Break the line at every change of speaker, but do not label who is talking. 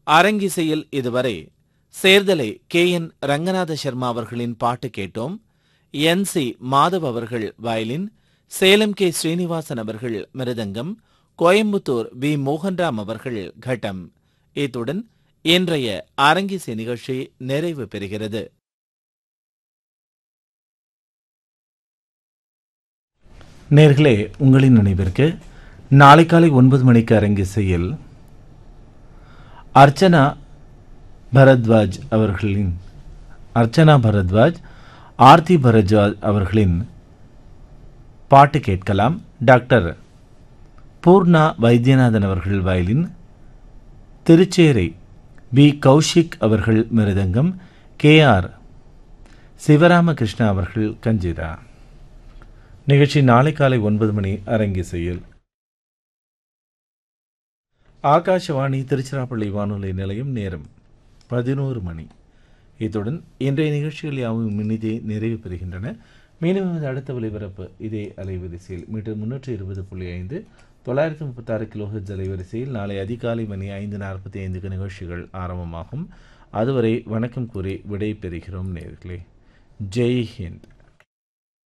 அரங்கிசையில் இதுவரை சேர்தலை K N Ranganatha Sharma அவர்களின் பாட்டு கேட்டோம் என் சி மாதவ் அவர்கள் வயலின் சேலம் கே ஸ்ரீனிவாசன் அவர்கள் மிருதங்கம் கோயம்புத்தூர் வி மோகன்ராம் அவர்கள் கட்டம் இத்துடன் இன்றைய அரங்கிசை நிகழ்ச்சி நிறைவு பெறுகிறது
நேர்களே உங்களின் நினைவிற்கு நாளை காலை ஒன்பது மணிக்கு அரங்கிசையில் அர்ச்சனா பரத்வாஜ் அவர்களின் அர்ச்சனா பரத்வாஜ் ஆர்த்தி பரத்வாஜ் அவர்களின் பாட்டு கேட்கலாம் டாக்டர் பூர்ணா வைத்தியநாதன் அவர்கள் வயலின் திருச்சேரை பி கௌஷிக் அவர்கள் மிருதங்கம் கே ஆர் சிவராமகிருஷ்ணா அவர்கள் கஞ்சிரா நிகழ்ச்சி நாளை காலை ஒன்பது மணி அரங்கிசையில் ஆகாஷவாணி திருச்சிராப்பள்ளி வானொலி நிலையம் நேரம் பதினோரு மணி இத்துடன் இன்றைய நிகழ்ச்சிகள் யாவும் இனிதே நிறைவு பெறுகின்றன மீண்டும் நமது அடுத்த ஒலிபரப்பு இதே அலைவரிசையில் மீட்டர் முன்னூற்றி இருபது புள்ளி ஐந்து தொள்ளாயிரத்தி முப்பத்தாறு கிலோஹெட்ஸ் அலைவரிசையில் நாளை அதிகாலை மணி ஐந்து நாற்பத்தி ஐந்துக்கு நிகழ்ச்சிகள் ஆரம்பமாகும் அதுவரை வணக்கம் கூறி விடை பெறுகிறோம் நேர்களே ஜெய் ஹிந்த்